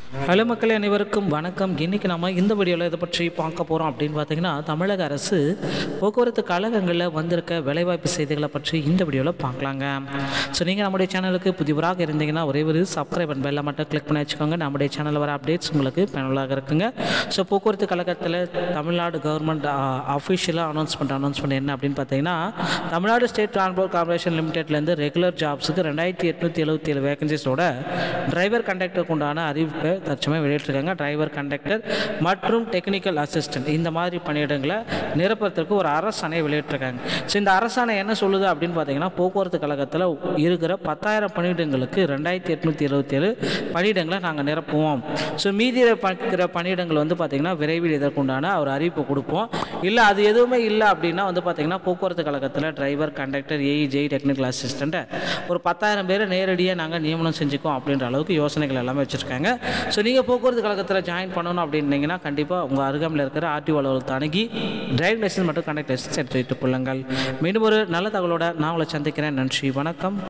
hello மக்கள் அனைவருக்கும் வணக்கம் இன்றைக்கி நம்ம இந்த வீடியோவில் இதை பற்றி பார்க்க போகிறோம் அப்படின்னு பார்த்தீங்கன்னா தமிழக அரசு போக்குவரத்து கழகங்களில் வந்திருக்க வேலைவாய்ப்பு செய்திகளை பற்றி இந்த வீடியோவில் பார்க்கலாங்க ஸோ நீங்கள் நம்முடைய சேனலுக்கு புதிவராக இருந்தீங்கன்னா ஒரே ஒரு சப்ஸ்கிரைப் அண்ட் பெல்லை மட்டும் கிளிக் பண்ணி வச்சுக்கோங்க நம்முடைய சேனலில் வர அப்டேட்ஸ் உங்களுக்கு பயனுள்ளதாக இருக்குங்க ஸோ போக்குவரத்து கழகத்தில் தமிழ்நாடு கவர்மெண்ட் அஃபிஷியலாக அனௌன்ஸ்மெண்ட் அனௌன்ஸ்மெண்ட் என்ன அப்படின்னு பார்த்தீங்கன்னா Tamil Nadu state transport corporation லிமிடெட்லேருந்து regular ஜாப்ஸுக்கு ரெண்டாயிரத்தி எட்நூற்றி எழுபத்தி ஏழு வேகன்சிஸோட டிரைவர் கண்டக்டருக்கு உண்டான அறிவிப்பை தற்சமயம் வெளியிட்டிருக்காங்க டிரைவர் கண்டக்டர் மற்றும் டெக்னிக்கல் அசிஸ்டன்ட் இந்த மாதிரி பணியிடங்களை நிரப்புறதுக்கு ஒரு அரசாணை வெளியிட்டிருக்காங்க ஸோ இந்த அரசாணை என்ன சொல்லுது அப்படின்னு பார்த்தீங்கன்னா போக்குவரத்து கழகத்தில் இருக்கிற பத்தாயிரம் பணியிடங்களுக்கு ரெண்டாயிரத்தி எட்நூற்றி எழுபத்தேழு பணியிடங்களை நாங்கள் நிரப்புவோம் ஸோ மீதி இருக்கிற பணியிடங்கள் வந்து பார்த்திங்கன்னா விரைவில் இதற்குண்டான ஒரு அறிவிப்பு கொடுப்போம் இல்லை அது எதுவுமே இல்லை அப்படின்னா வந்து பார்த்திங்கன்னா போக்குவரத்து கழகத்தில் டிரைவர் கண்டக்டர் ஏஇஜே டெக்னிக்கல் அசிஸ்டண்ட்டை ஒரு பத்தாயிரம் பேரை நேரடியாக நாங்கள் நியமனம் செஞ்சுக்கோம் அப்படின்ற அளவுக்கு யோசனைகள் எல்லாமே வச்சுருக்காங்க ஸோ நீங்கள் போக்குவரத்து கழகத்தில் ஜாயின் பண்ணணும் அப்படின்னீங்கன்னா கண்டிப்பாக உங்கள் அருகாமையில் இருக்கிற ஆர்டிஓ அலுவலகத்தை அணுகி டிரைவிங் லைசன்ஸ் மற்றும் கண்டக்ட் லைசன்ஸ் எடுத்து வைத்துக் கொள்ளுங்கள் மீண்டும் ஒரு நல்ல தகவலோட நான் உங்களை சந்திக்கிறேன் நன்றி வணக்கம்